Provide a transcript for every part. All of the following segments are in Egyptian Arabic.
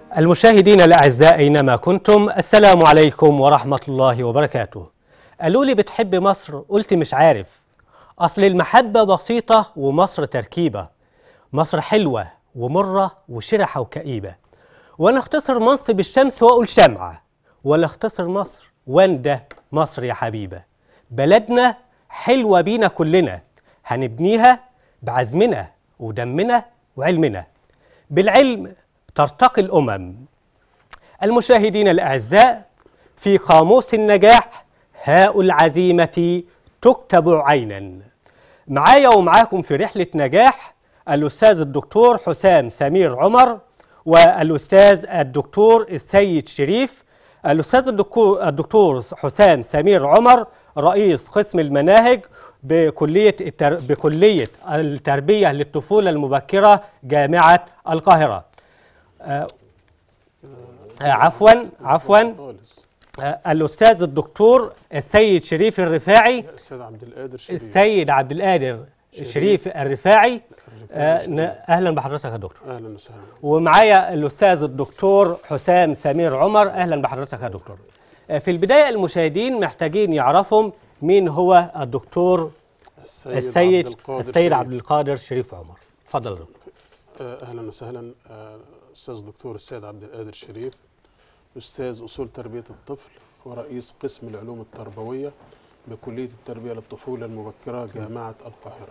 المشاهدين الأعزاء أينما كنتم السلام عليكم ورحمة الله وبركاته قالوا لي بتحب مصر قلت مش عارف أصل المحبة بسيطة ومصر تركيبة مصر حلوة ومرة وشرحة وكئيبة وأنا اختصر منصب الشمس وأقول شمعة ولا اختصر مصر وانده مصر يا حبيبة بلدنا حلوة بينا كلنا هنبنيها بعزمنا ودمنا وعلمنا بالعلم ترتقي الأمم المشاهدين الأعزاء في قاموس النجاح هاء العزيمة تكتب عينا معايا ومعاكم في رحلة نجاح الأستاذ الدكتور حسام سمير عمر والأستاذ الدكتور السيد شريف الأستاذ الدكتور, الدكتور حسام سمير عمر رئيس قسم المناهج بكلية التر... بكلية التربية للطفولة المبكرة جامعة القاهرة آه، آه، عفوا عفوا خالص آه، الأستاذ الدكتور السيد شريف الرفاعي السيد عبد القادر شريف السيد عبد القادر شريف. شريف الرفاعي آه، شريف. ن- أهلا بحضرتك يا دكتور اهلا وسهلا ومعايا الأستاذ الدكتور حسام سمير عمر أهلا بحضرتك يا دكتور آه، في البداية المشاهدين محتاجين يعرفوا مين هو الدكتور السيد, السيد عبد القادر السيد شريف. عبد القادر شريف عمر اتفضل يا دكتور آه، اهلا وسهلا آه، استاذ دكتور السيد عبد القادر شريف استاذ اصول تربيه الطفل ورئيس قسم العلوم التربويه بكليه التربيه للطفوله المبكره جامعه القاهره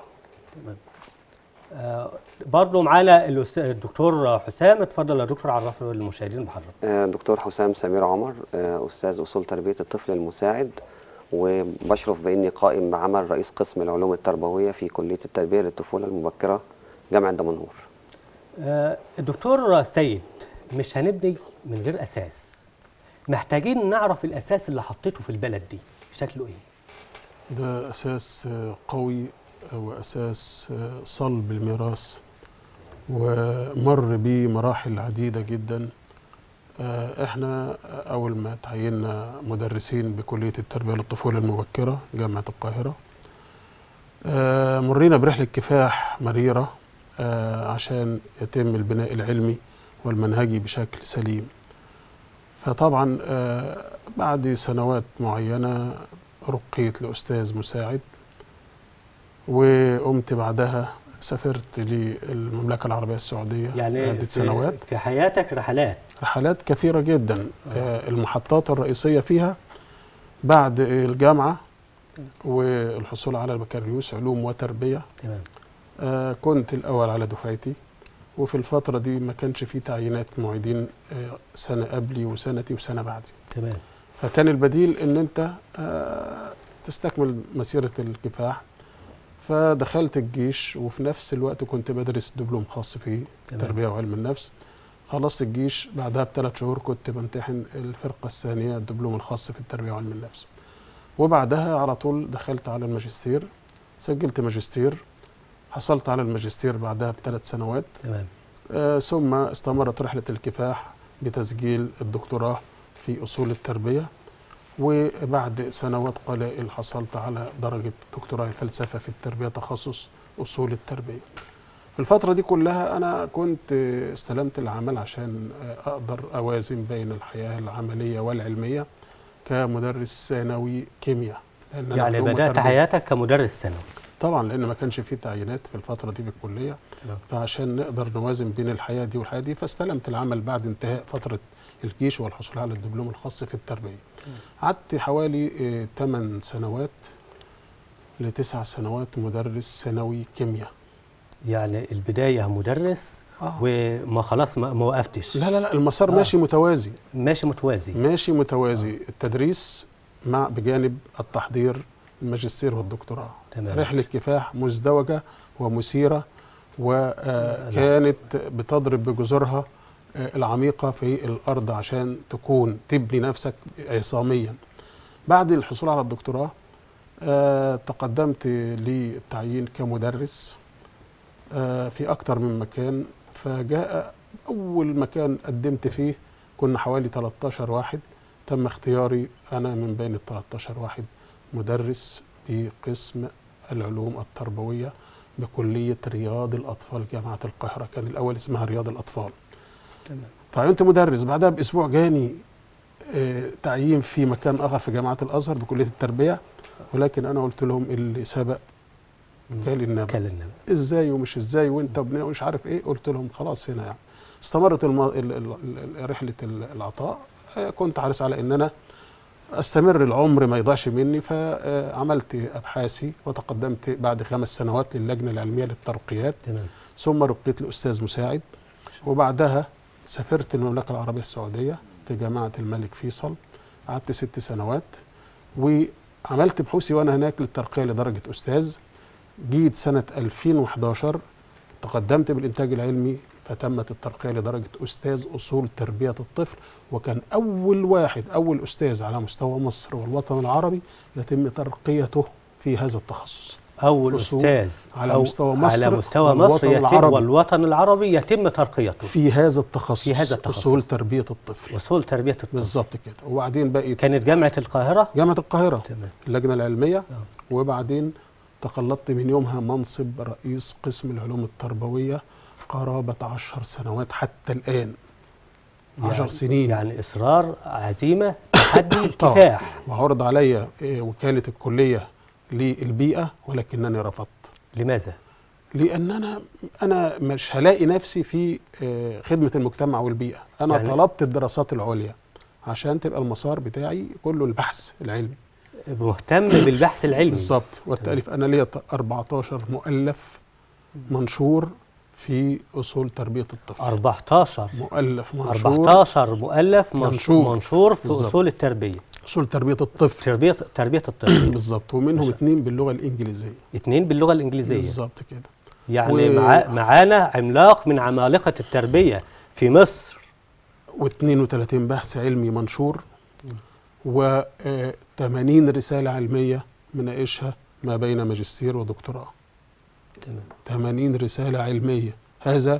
آه، برضه معانا الأس- الدكتور حسام اتفضل يا دكتور عرف المشاهدين بحضرتك آه، دكتور حسام سمير عمر آه، أستاذ أصول تربية الطفل المساعد وبشرف بإني قائم بعمل رئيس قسم العلوم التربوية في كلية التربية للطفولة المبكرة جامعة دمنهور آه، الدكتور سيد مش هنبني من غير اساس محتاجين نعرف الاساس اللي حطيته في البلد دي شكله ايه ده اساس آه، قوي آه، واساس آه، صلب الميراث ومر بيه مراحل عديده جدا آه، احنا اول ما تعيننا مدرسين بكليه التربيه للطفوله المبكره جامعه القاهره آه، مرينا برحله كفاح مريره آه، عشان يتم البناء العلمي والمنهجي بشكل سليم فطبعا آه، بعد سنوات معينه رقيت لأستاذ مساعد وقمت بعدها سافرت للمملكة العربية السعودية يعني عدة في, سنوات في حياتك رحلات رحلات كثيرة جدا آه، المحطات الرئيسية فيها بعد الجامعة والحصول على البكالوريوس علوم وتربية تمام آه، كنت الأول على دفعتي وفي الفترة دي ما كانش في تعيينات معيدين آه، سنة قبلي وسنتي وسنة بعدي تمام فكان البديل ان انت آه، تستكمل مسيره الكفاح فدخلت الجيش وفي نفس الوقت كنت بدرس دبلوم خاص في تمام. تربيه وعلم النفس خلصت الجيش بعدها بثلاث شهور كنت بمتحن الفرقه الثانيه الدبلوم الخاص في التربيه وعلم النفس وبعدها على طول دخلت على الماجستير سجلت ماجستير حصلت على الماجستير بعدها بثلاث سنوات تمام آه، ثم استمرت رحلة الكفاح بتسجيل الدكتوراه في أصول التربية وبعد سنوات قلائل حصلت على درجة دكتوراه الفلسفة في التربية تخصص أصول التربية في الفترة دي كلها أنا كنت آه، استلمت العمل عشان آه، أقدر أوازن بين الحياة العملية والعلمية كمدرس ثانوي كيمياء لأن أنا يعني علوم بدات وتربية. حياتك كمدرس ثانوي طبعا لان ما كانش فيه تعيينات في الفتره دي بالكليه تمام. فعشان نقدر نوازن بين الحياه دي والحياه دي فاستلمت العمل بعد انتهاء فتره الجيش والحصول على الدبلوم الخاص في التربيه قعدت حوالي 8 سنوات لتسع سنوات مدرس ثانوي كيمياء يعني البدايه مدرس آه. وما خلاص ما ما وقفتش لا لا لا المسار آه. ماشي متوازي ماشي متوازي ماشي متوازي التدريس مع بجانب التحضير الماجستير والدكتوراه تمام. رحلة كفاح مزدوجة ومثيرة وكانت بتضرب بجذورها آه، العميقة في الأرض عشان تكون تبني نفسك عصاميا بعد الحصول على الدكتوراه آه، تقدمت للتعيين كمدرس آه، في أكتر من مكان فجاء أول مكان قدمت فيه كنا حوالي 13 واحد تم اختياري أنا من بين ال 13 واحد مدرس في قسم العلوم التربوية بكلية رياض الأطفال جامعة القاهرة كان الأول اسمها رياض الأطفال تمام فكنت مدرس بعدها باسبوع جاني آه، تعيين في مكان اخر في جامعه الازهر بكليه التربيه ولكن انا قلت لهم اللي سبق كان النبأ كلمنا ازاي ومش ازاي وانت ابن ومش عارف ايه قلت لهم خلاص هنا يعني استمرت الم... ال... ال... ال- رحله ال- العطاء آه، كنت حريص على ان انا استمر العمر ما يضيعش مني فعملت ابحاثي وتقدمت بعد خمس سنوات للجنه العلميه للترقيات تمام ثم رقيت لاستاذ مساعد وبعدها سافرت المملكه العربيه السعوديه في جامعه الملك فيصل قعدت ست سنوات وعملت بحوثي وانا هناك للترقيه لدرجه استاذ جيت سنه 2011 تقدمت بالانتاج العلمي فتمت الترقيه لدرجه استاذ اصول تربيه الطفل وكان اول واحد اول استاذ على مستوى مصر والوطن العربي يتم ترقيته في هذا التخصص اول أصول استاذ على أو مستوى مصر على مستوى والوطن مصر يتم العربي. والوطن العربي يتم ترقيته في هذا التخصص في هذا التخصص. اصول تربيه الطفل وصول تربيه الطفل بالظبط كده وبعدين بقيت كانت جامعه القاهره جامعه القاهره تمام اللجنه العلميه آه. وبعدين تخلطت من يومها منصب رئيس قسم العلوم التربويه قرابه عشر سنوات حتى الان عشر يعني- سنين يعني اصرار عزيمه تحدي طبعا. كفاح وعرض علي آه، وكاله الكليه للبيئه ولكنني رفضت لماذا؟ لان انا انا مش هلاقي نفسي في آه، خدمه المجتمع والبيئه انا يعني- يعني طلبت الدراسات العليا عشان تبقى المسار بتاعي كله البحث العلمي مهتم بالبحث العلمي بالظبط والتاليف انا ليا ت- 14 مؤلف منشور في اصول تربيه الطفل 14 مؤلف منشور 14 مؤلف منشور, منشور. منشور في بالظبط. اصول التربيه اصول تربيه الطفل تربيه تربيه الطفل بالظبط ومنهم ماشي. اتنين باللغه الانجليزيه اثنين باللغه الانجليزيه بالظبط كده يعني و- مع معانا عملاق من عمالقه التربيه في مصر و32 بحث علمي منشور و80 رساله علميه مناقشها ما بين ماجستير ودكتوراه تمام 80 رسالة علمية هذا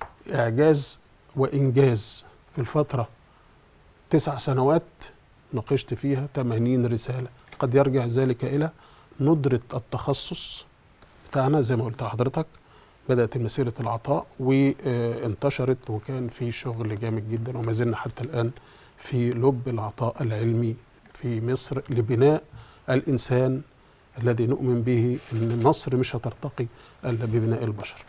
إعجاز وإنجاز في الفترة تسع سنوات ناقشت فيها 80 رسالة قد يرجع ذلك إلى ندرة التخصص بتاعنا زي ما قلت لحضرتك بدأت مسيرة العطاء وانتشرت وكان في شغل جامد جدا وما زلنا حتى الآن في لب العطاء العلمي في مصر لبناء الإنسان الذي نؤمن به أن مصر مش هترتقي إلا ببناء البشر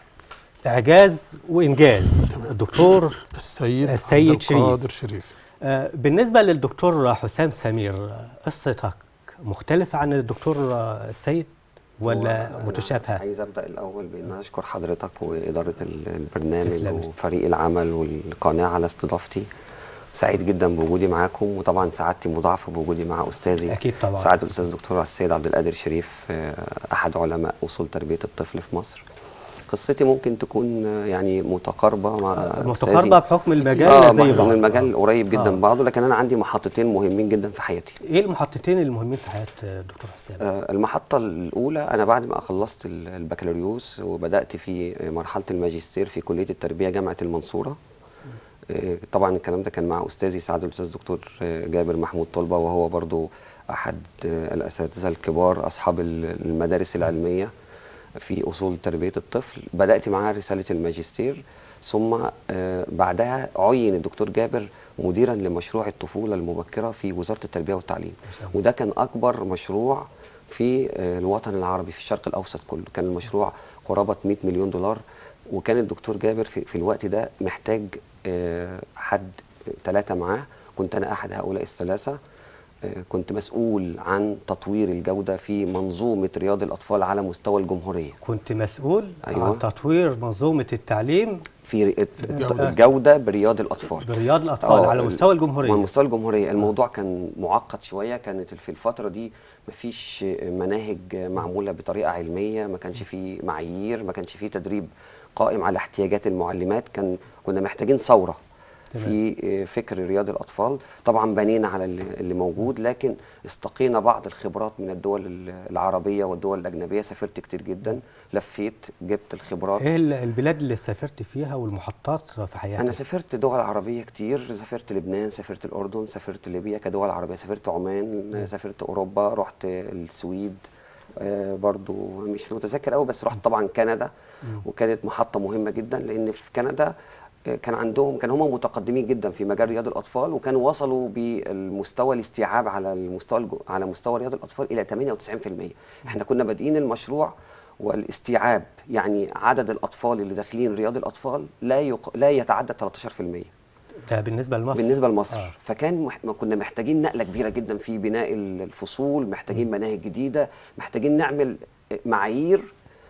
اعجاز وانجاز الدكتور السيد السيد عبد القادر شريف آه، بالنسبه للدكتور حسام سمير آه، قصتك مختلفه عن الدكتور آه، السيد ولا هو أنا متشابهه عايز ابدا الاول بان اشكر حضرتك واداره ال- البرنامج تسلم. وفريق العمل والقناه على استضافتي سعيد جدا بوجودي معاكم وطبعا سعادتي مضاعفه بوجودي مع استاذي اكيد طبعا سعاده الاستاذ الدكتور السيد عبد القادر شريف آه، احد علماء اصول تربيه الطفل في مصر قصتي ممكن تكون آه، يعني متقاربه مع آه، أستاذي. متقاربه بحكم المجال اه زي زي بعض المجال قريب جدا آه. من بعضه لكن انا عندي محطتين مهمين جدا في حياتي ايه المحطتين المهمين في حياه آه، الدكتور حسام آه، المحطة الأولى أنا بعد ما خلصت ال- البكالوريوس وبدأت في مرحلة الماجستير في كلية التربية جامعة المنصورة آه، طبعا الكلام ده كان مع أستاذي سعادة الأستاذ الدكتور آه، جابر محمود طلبة وهو برضو أحد آه، الأساتذة الكبار أصحاب ال- المدارس العلمية في أصول تربية الطفل بدأت معاه رسالة الماجستير ثم آه، بعدها عين الدكتور جابر مديرا لمشروع الطفولة المبكرة في وزارة التربية والتعليم ما شاء الله. وده كان اكبر مشروع في آه، الوطن العربي في الشرق الاوسط كله كان المشروع قرابه 100 مليون دولار وكان الدكتور جابر في, في الوقت ده محتاج آه، حد ثلاثه معاه كنت انا احد هؤلاء الثلاثه آه، كنت مسؤول عن تطوير الجوده في منظومه رياض الاطفال على مستوى الجمهوريه كنت مسؤول أيوة. عن تطوير منظومه التعليم في ر- الجودة. الجوده برياض الاطفال برياض الاطفال آه، على ال- مستوى الجمهوريه على مستوى الجمهوريه الموضوع كان معقد شويه كانت في الفتره دي مفيش مناهج معموله بطريقه علميه ما كانش في معايير ما كانش في تدريب قائم على احتياجات المعلمات كان كنا محتاجين ثوره تمام. في فكر رياض الاطفال طبعا بنينا على اللي اللي موجود لكن استقينا بعض الخبرات من الدول العربيه والدول الاجنبيه سافرت كتير جدا لفيت جبت الخبرات ايه ال- البلاد اللي سافرت فيها والمحطات في حياتك انا سافرت دول عربيه كتير سافرت لبنان سافرت الاردن سافرت ليبيا كدول عربيه سافرت عمان سافرت اوروبا رحت السويد آه، برضو مش متذكر قوي بس رحت طبعا كندا مم. وكانت محطه مهمه جدا لان في كندا آه، كان عندهم كان هم متقدمين جدا في مجال رياض الاطفال وكانوا وصلوا بالمستوى الاستيعاب على المستوى الجو- على مستوى رياض الاطفال الى 98% احنا كنا بادئين المشروع والاستيعاب يعني عدد الاطفال اللي داخلين رياض الاطفال لا يق... لا يتعدى 13% ده بالنسبه لمصر بالنسبه لمصر آه. فكان مح... ما كنا محتاجين نقله كبيره جدا في بناء الفصول محتاجين مناهج جديده محتاجين نعمل معايير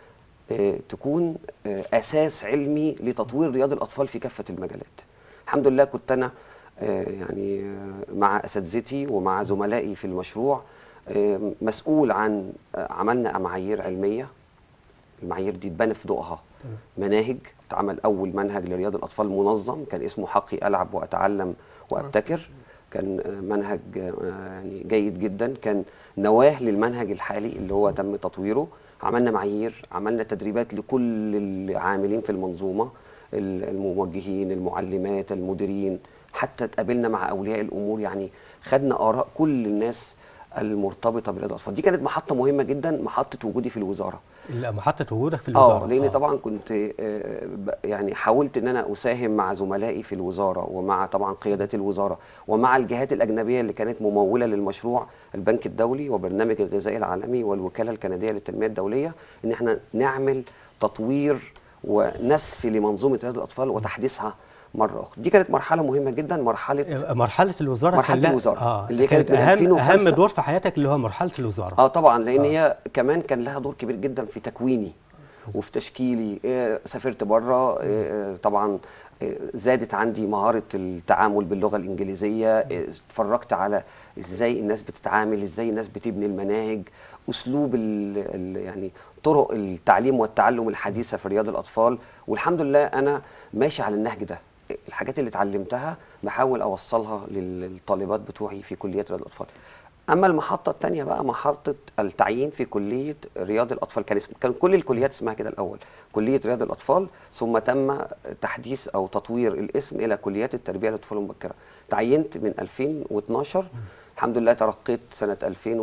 آه، تكون آه، اساس علمي لتطوير رياض الاطفال في كافه المجالات الحمد لله كنت انا آه، يعني آه، مع اساتذتي ومع زملائي في المشروع آه، مسؤول عن آه، عملنا معايير علميه المعايير دي اتبنى في ضوءها مناهج اتعمل اول منهج لرياض الاطفال منظم كان اسمه حقي العب واتعلم وابتكر كان آه، منهج آه، يعني جيد جدا كان نواه للمنهج الحالي اللي هو تم تطويره عملنا معايير عملنا تدريبات لكل العاملين في المنظومه ال- الموجهين المعلمات المديرين حتى اتقابلنا مع اولياء الامور يعني خدنا اراء كل الناس المرتبطه برياض الاطفال دي كانت محطه مهمه جدا محطه وجودي في الوزاره لا، محطه وجودك في الوزاره اه لان طبعا كنت آه، ب- يعني حاولت ان انا اساهم مع زملائي في الوزاره ومع طبعا قيادات الوزاره ومع الجهات الاجنبيه اللي كانت مموله للمشروع البنك الدولي وبرنامج الغذاء العالمي والوكاله الكنديه للتنميه الدوليه ان احنا نعمل تطوير ونسف لمنظومه رياض الاطفال وتحديثها مره اخرى دي كانت مرحله مهمه جدا مرحله مرحله الوزاره مرحلة كان لها- الوزارة، اه اللي كانت كانت من اهم 2005. اهم دور في حياتك اللي هو مرحله الوزاره اه طبعا لان آه. هي كمان كان لها دور كبير جدا في تكويني وفي تشكيلي إيه سافرت بره إيه طبعا إيه زادت عندي مهاره التعامل باللغه الانجليزيه إيه اتفرجت على ازاي الناس بتتعامل ازاي الناس بتبني المناهج اسلوب ال ال يعني طرق التعليم والتعلم الحديثه في رياض الاطفال والحمد لله انا ماشي على النهج ده الحاجات اللي اتعلمتها بحاول اوصلها للطالبات بتوعي في كليات رياض الاطفال اما المحطه الثانيه بقى محطه التعيين في كليه رياض الاطفال كان اسم كان كل الكليات اسمها كده الاول كليه رياض الاطفال ثم تم تحديث او تطوير الاسم الى كليات التربيه للاطفال المبكره تعينت من 2012 الحمد لله ترقيت سنه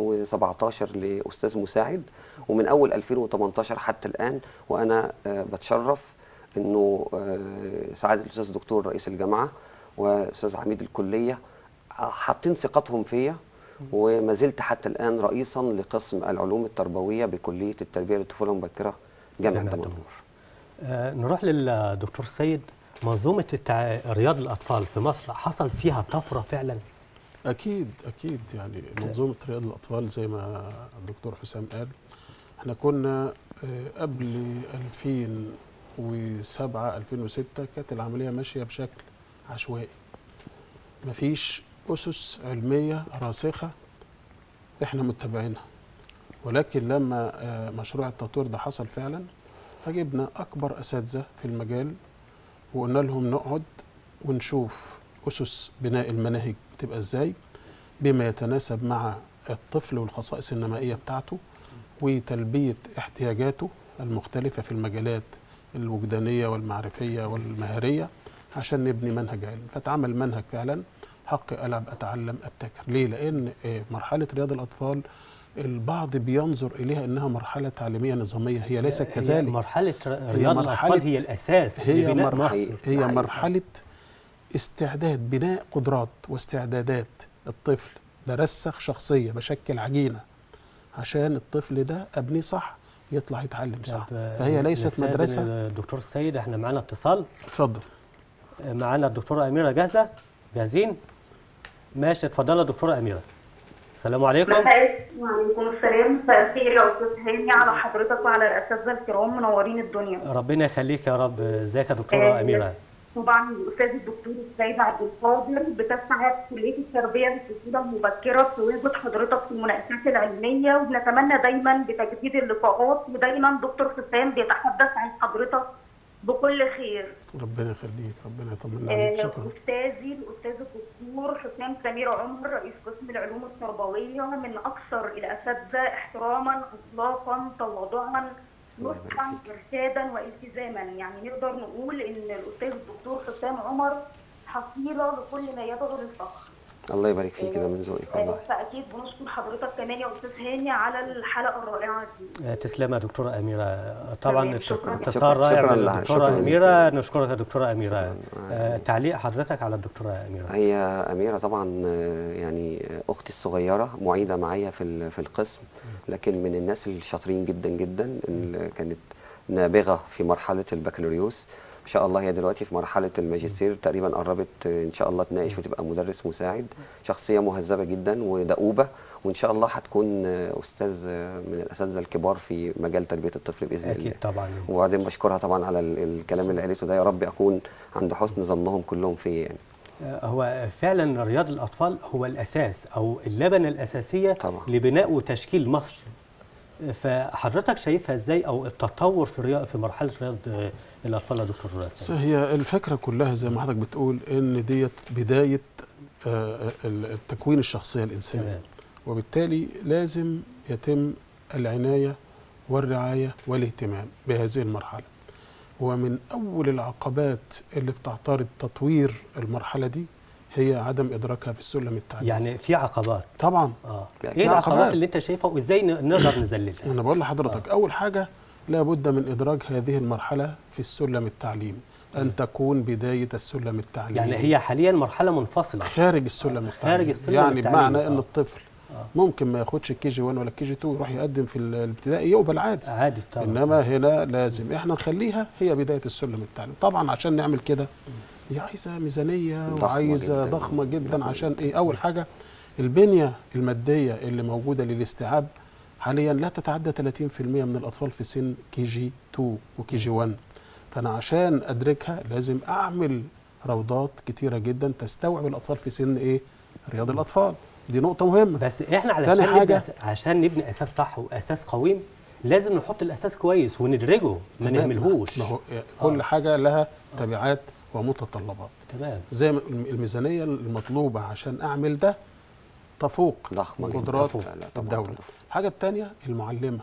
2017 لاستاذ مساعد ومن اول 2018 حتى الان وانا آه، بتشرف انه آه، سعاده الاستاذ الدكتور رئيس الجامعه واستاذ عميد الكليه حاطين ثقتهم فيا وما زلت حتى الان رئيسا لقسم العلوم التربويه بكليه التربيه للطفوله المبكره جامعه جامعة دمنهور دمنهور. آه نروح للدكتور سيد منظومه التع... رياض الاطفال في مصر حصل فيها طفره فعلا اكيد اكيد يعني منظومه رياض الاطفال زي ما الدكتور حسام قال احنا كنا آه، قبل 2007 2006 كانت العمليه ماشيه بشكل عشوائي مفيش اسس علميه راسخه احنا متبعينها ولكن لما آه، مشروع التطوير ده حصل فعلا فجبنا اكبر اساتذه في المجال وقلنا لهم نقعد ونشوف اسس بناء المناهج بتبقى ازاي بما يتناسب مع الطفل والخصائص النمائيه بتاعته وتلبيه احتياجاته المختلفه في المجالات الوجدانيه والمعرفيه والمهاريه عشان نبني منهج علمي فاتعمل منهج فعلا حق العب اتعلم ابتكر ليه لان آه، مرحله رياض الاطفال البعض بينظر اليها انها مرحله تعليميه نظاميه هي ليست هي كذلك مرحله ر- رياض الاطفال مرحلة- هي الاساس هي لبناء مرحلة مصر هي حقيقي. مرحلة استعداد بناء قدرات واستعدادات الطفل برسخ شخصية بشكل عجينة عشان الطفل ده أبنيه صح يطلع يتعلم صح طب، آه، فهي ليست نستأذن مدرسة الدكتور سيد احنا معانا اتصال اتفضل آه، معانا الدكتوره اميره جاهزه جاهزين ماشي اتفضلي يا دكتوره اميره السلام عليكم مساء وعليكم السلام مساء الخير يا استاذ هاني على حضرتك وعلى الاساتذه الكرام منورين الدنيا ربنا يخليك يا رب ازيك يا دكتوره آه، اميره طبعا الاستاذ الدكتور السيد عبد القادر بتسعى كليه التربيه للطفوله المبكره تواجد حضرتك في المناقشات العلميه وبنتمنى دايما بتجديد اللقاءات ودايما دكتور حسام بيتحدث عن حضرتك بكل خير ربنا يخليك ربنا يطمنا عليك آه، شكرا استاذي الاستاذ الدكتور حسام سمير عمر رئيس قسم العلوم التربويه من اكثر الاساتذه احتراما اطلاقا تواضعا الله يبارك نصحا ارشادا والتزاما يعني نقدر نقول ان الاستاذ الدكتور حسام عمر حصيله لكل ما يدعو للفخر الله يبارك فيك كده من ذوقك والله فاكيد بنشكر حضرتك كمان يا استاذ هاني على الحلقه الرائعه دي آه، تسلم يا دكتورة أميرة طبعا تمام، اتص- شكراً. اتصال شكراً- رائع شكراً من لها، الدكتورة شكراً ليك. أميرة نشكرك يا دكتورة أميرة شكراً. آه، تعليق حضرتك على الدكتورة أميرة هي أميرة طبعا آه، يعني آه، أختي الصغيرة معيدة معايا في ال- في القسم لكن من الناس الشاطرين جدا جدا اللي كانت نابغة في مرحلة البكالوريوس إن شاء الله هي دلوقتي في مرحلة الماجستير تقريبا قربت آه، إن شاء الله تناقش وتبقى مدرس مساعد شخصية مهذبة جدا ودؤوبة وإن شاء الله هتكون آه، أستاذ آه، من الأساتذة الكبار في مجال تربية الطفل بإذن الله أكيد طبعا وبعدين بشكرها طبعا على ال- الكلام اللي قالته ده يا رب أكون عند حسن ظنهم كلهم فيا يعني آه، هو فعلا رياض الأطفال هو الأساس أو اللبنة الأساسية طبعا. لبناء وتشكيل مصر آه، فحضرتك شايفها ازاي او التطور في رياض في مرحله رياض آه، الاطفال يا دكتور بس راسل هي الفكرة كلها زي ما حضرتك بتقول إن ديت بداية آه، ال- التكوين الشخصية الإنسانية تمام وبالتالي لازم يتم العناية والرعاية والاهتمام بهذه المرحلة ومن أول العقبات اللي بتعترض تطوير المرحلة دي هي عدم إدراكها في السلم التعليمي يعني في عقبات طبعا اه لا، ايه في العقبات عقبات. اللي انت شايفها وازاي ن- نقدر نذللها أنا بقول لحضرتك أول حاجة لابد من إدراج هذه المرحلة في السلم التعليمي أن تكون بداية السلم التعليمي يعني هي حاليا مرحله منفصله خارج السلم التعليمي السلم يعني التعليمي، بمعنى ان آه. الطفل آه. ممكن ما ياخدش الكي جي 1 ولا الكي جي 2 يروح يقدم في ال- الابتدائي يقبل عادي عادي طبعا انما هنا لازم احنا نخليها هي بدايه السلم التعليمي طبعا عشان نعمل كده دي عايزه ميزانيه ضخمة وعايزه جداً. ضخمه جدا ضخمة عشان ايه اول حاجه البنيه الماديه اللي موجوده للاستيعاب حاليا لا تتعدى 30% من الاطفال في سن كي جي 2 وكي جي 1 فانا عشان ادركها لازم اعمل روضات كتيره جدا تستوعب الاطفال في سن ايه رياض الاطفال دي نقطه مهمه بس احنا تاني علشان نبني حاجة- أس- عشان نبني اساس صح واساس قويم لازم نحط الاساس كويس وندرجه ما تمام. نهملهوش ما هو كل آه. حاجه لها تبعات ومتطلبات تمام زي ما الم- الميزانيه المطلوبه عشان اعمل ده تفوق ضخمة جدا. قدرات تفوق. لا، لا، طبعاً، الدوله طبعاً. الحاجه الثانيه المعلمه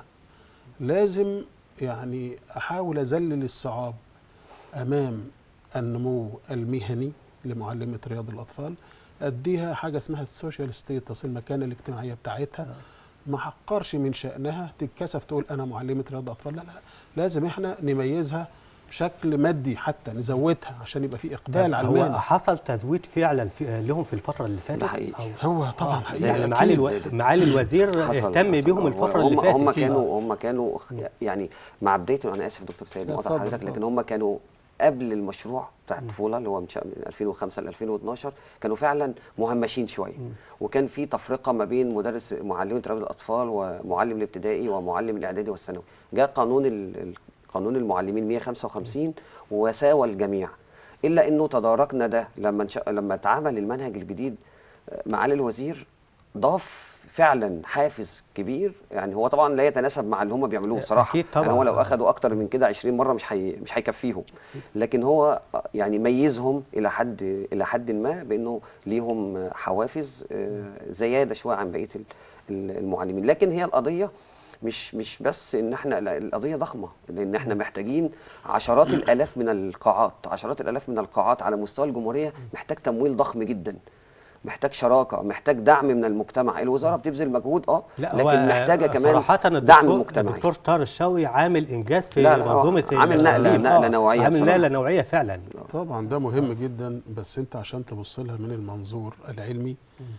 لازم يعني احاول اذلل الصعاب امام النمو المهني لمعلمه رياض الاطفال اديها حاجه اسمها السوشيال ستيتس المكانه الاجتماعيه بتاعتها ما حقرش من شأنها تتكسف تقول أنا معلمة رياضة أطفال لا لا لا لازم إحنا نميزها بشكل مادي حتى نزودها عشان يبقى في إقبال على هو المهنة حصل تزويد فعلا في لهم في الفتره اللي فاتت ده حقيقي. أو هو طبعا آه، حقيقي يعني أكيد. معالي الو... أكيد. معالي الوزير حصل- اهتم حصل. بيهم هو- الفتره اللي هم فاتت هم أكيد. كانوا هم كانوا يعني مع بدايه انا اسف دكتور سيد لا، مقاطع اتفضل، حضرتك لكن اتفضل. هم كانوا قبل المشروع بتاع الطفوله اللي هو من شا- من 2005 ل 2012 كانوا فعلا مهمشين شويه وكان في تفرقه ما بين مدرس معلم تربيه الاطفال ومعلم الابتدائي ومعلم الاعدادي والثانوي جاء قانون ال- ال- قانون المعلمين 155 وساوى الجميع الا انه تداركنا ده لما انش- لما اتعمل المنهج الجديد آه، معالي الوزير ضاف فعلا حافز كبير يعني هو طبعا لا يتناسب مع اللي هم بيعملوه صراحه أكيد طبعاً. يعني هو لو اخذوا اكتر من كده 20 مره مش حي... مش هيكفيهم لكن هو يعني ميزهم الى حد الى حد ما بانه ليهم حوافز آه، زياده شويه عن بقيه ال- ال- المعلمين لكن هي القضيه مش مش بس ان احنا لا، القضيه ضخمه لان احنا محتاجين عشرات الالاف من القاعات عشرات الالاف من القاعات على مستوى الجمهوريه محتاج تمويل ضخم جدا محتاج شراكه محتاج دعم من المجتمع الوزاره بتبذل مجهود اه لا هو لكن محتاجه كمان صراحة دعم الدكتور مجتمعي الدكتور طارق الشاوي عامل انجاز في لا، لا، هو منظومه عامل نقلة- التعليم. نقلة آه، نوعية عامل بصراحة. نقله نوعيه فعلا طبعا ده مهم جدا بس أنت عشان تبص لها من المنظور العلمي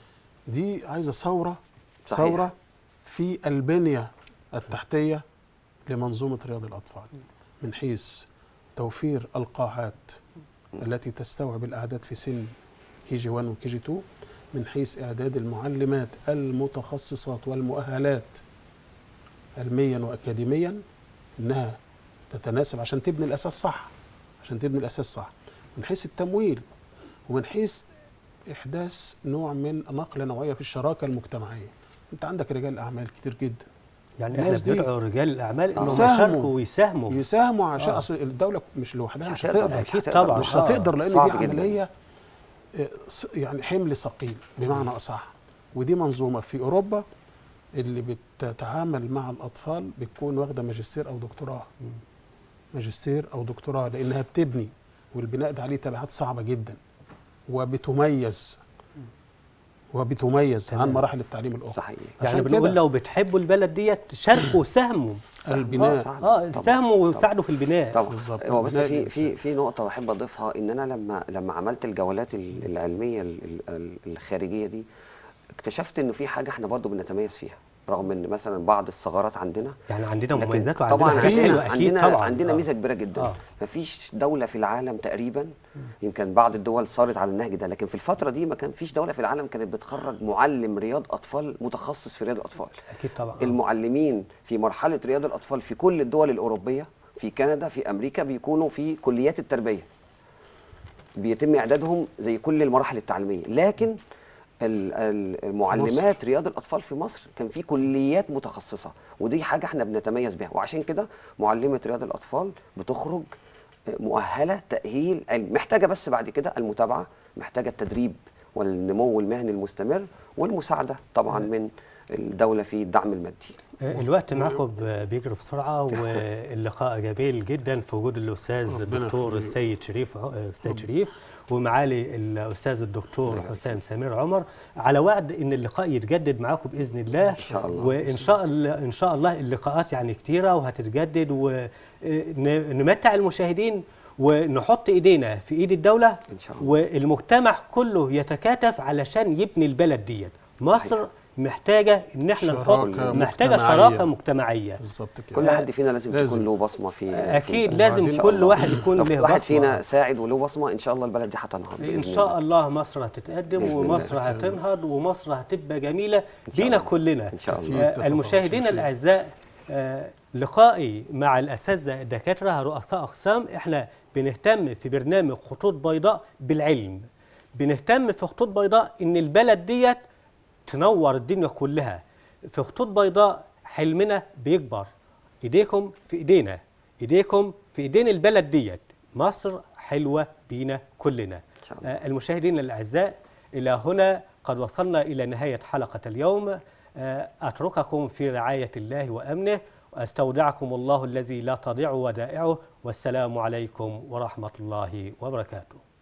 دي عايزة ثورة صحيح. ثورة في البنية التحتية لمنظومة رياض الأطفال من حيث توفير القاعات التي تستوعب الأعداد في سن كي جي 1 وكي جي 2 من حيث إعداد المعلمات المتخصصات والمؤهلات علميا وأكاديميا إنها تتناسب عشان تبني الأساس صح عشان تبني الأساس صح من حيث التمويل ومن حيث إحداث نوع من نقلة نوعية في الشراكة المجتمعية أنت عندك رجال أعمال كتير جدا يعني احنا الناس دي بندعو رجال الاعمال انهم يساهموا. يشاركوا ويساهموا يساهموا عشان آه. أصل الدولة مش لوحدها مش هتقدر، هتقدر أكيد هتقدر. طبعاً. مش آه. هتقدر لأن صعب دي جداً. عملية آه، ص- يعني حمل ثقيل بمعنى أصح ودي منظومة في أوروبا اللي بتتعامل مع الأطفال بتكون واخدة ماجستير أو دكتوراه ماجستير أو دكتوراه لأنها بتبني والبناء ده عليه تبعات صعبة جدا وبتميز وبتميز تمام. عن مراحل التعليم الاخرى صحيح يعني عشان بنقول كده لو بتحبوا البلد ديت شاركوا ساهموا البناء طبعاً. اه طبعاً. ساهموا طبعاً. وساعدوا في البناء طبعا بالظبط. هو بس بناء في الإنسان. في في نقطه بحب اضيفها ان انا لما لما عملت الجولات ال- العلميه ال- ال- الخارجيه دي اكتشفت انه في حاجه احنا برضو بنتميز فيها رغم ان مثلا بعض الثغرات عندنا يعني عندنا لكن مميزات وعندنا طبعا حاجات عندنا حلوه اكيد عندنا, طبعا عندنا آه. ميزه كبيره جدا آه. مفيش دوله في العالم تقريبا يمكن بعض الدول صارت على النهج ده لكن في الفتره دي ما كان فيش دوله في العالم كانت بتخرج معلم رياض اطفال متخصص في رياض الاطفال اكيد طبعا آه. المعلمين في مرحله رياض الاطفال في كل الدول الاوروبيه في كندا في امريكا بيكونوا في كليات التربيه بيتم اعدادهم زي كل المراحل التعليميه لكن ال- ال- المعلمات رياض الاطفال في مصر كان في كليات متخصصه ودي حاجه احنا بنتميز بها وعشان كده معلمه رياض الاطفال بتخرج مؤهله تاهيل علمي محتاجه بس بعد كده المتابعه محتاجه التدريب والنمو المهني المستمر والمساعده طبعا من الدوله في الدعم المادي آه، الوقت معكم ب- بيجري بسرعه واللقاء جميل جدا في وجود الاستاذ ربنا الدكتور يخليك. السيد شريف ع- آه، السيد شريف ومعالي الاستاذ الدكتور حسام سمير عمر على وعد ان اللقاء يتجدد معاكم باذن الله ان شاء الله. وان شاء الله ان شاء الله اللقاءات يعني كتيره وهتتجدد ونمتع المشاهدين ونحط ايدينا في ايد الدوله إن شاء الله. والمجتمع كله يتكاتف علشان يبني البلد ديت مصر محتاجه ان احنا نحط شراكة محتاجه مجتمعية. شراكه مجتمعيه بالظبط كده كل حد فينا لازم, لازم. تكون له بصمه في اكيد في لازم وبعدين- كل واحد يكون لو له واحد بصمه فينا ساعد وله بصمه ان شاء الله البلد دي هتنهض بإذن ان شاء الله مصر هتتقدم بإذن ومصر الله. هتنهض ومصر هتبقى جميله شاء بينا الله. كلنا ان شاء الله آه، أكيد. المشاهدين تتفق. الاعزاء آه، لقائي مع الاساتذه الدكاتره رؤساء اقسام احنا بنهتم في برنامج خطوط بيضاء بالعلم بنهتم في خطوط بيضاء ان البلد ديت تنور الدنيا كلها في خطوط بيضاء حلمنا بيكبر ايديكم في ايدينا ايديكم في ايدين البلد ديت مصر حلوه بينا كلنا شاء الله. آه، المشاهدين الاعزاء الى هنا قد وصلنا الى نهايه حلقه اليوم آه، اترككم في رعايه الله وامنه واستودعكم الله الذي لا تضيع ودائعه والسلام عليكم ورحمه الله وبركاته